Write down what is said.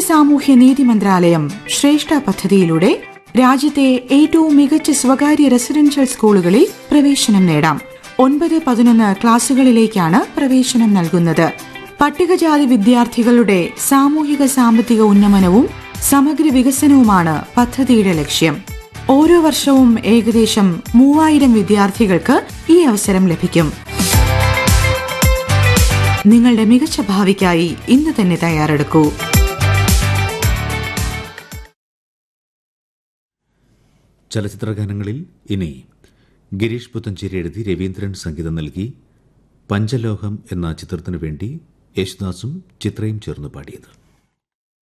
സാമൂഹ്യ നീതി മന്ത്രാലയം ശ്രേഷ്ഠ പദ്ധതിയിലൂടെ രാജ്യത്തെ ഏറ്റവും മികച്ച സ്വകാര്യ റെസിഡൻഷ്യൽ സ്കൂളുകളിൽ പ്രവേശനം നേടാം ഒൻപത് പതിനൊന്ന് ക്ലാസുകളിലേക്കാണ് പ്രവേശനം നൽകുന്നത് പട്ടികജാതി വിദ്യാർത്ഥികളുടെ സാമൂഹിക സാമ്പത്തിക ഉന്നമനവും സമഗ്ര വികസനവുമാണ് പദ്ധതിയുടെ ലക്ഷ്യം ഓരോ വർഷവും ഏകദേശം മൂവായിരം വിദ്യാർത്ഥികൾക്ക് ഈ അവസരം ലഭിക്കും നിങ്ങളുടെ മികച്ച ഭാവിക്കായി ഇന്ന് തന്നെ തയ്യാറെടുക്കൂ ചലച്ചിത്രഗാനങ്ങളിൽ ഇനി ഗിരീഷ് പുത്തഞ്ചേരി എഴുതി രവീന്ദ്രൻ സംഗീതം നൽകി പഞ്ചലോഹം എന്ന ചിത്രത്തിനു വേണ്ടി യേശുദാസും ചിത്രയും ചേർന്ന് പാടിയത്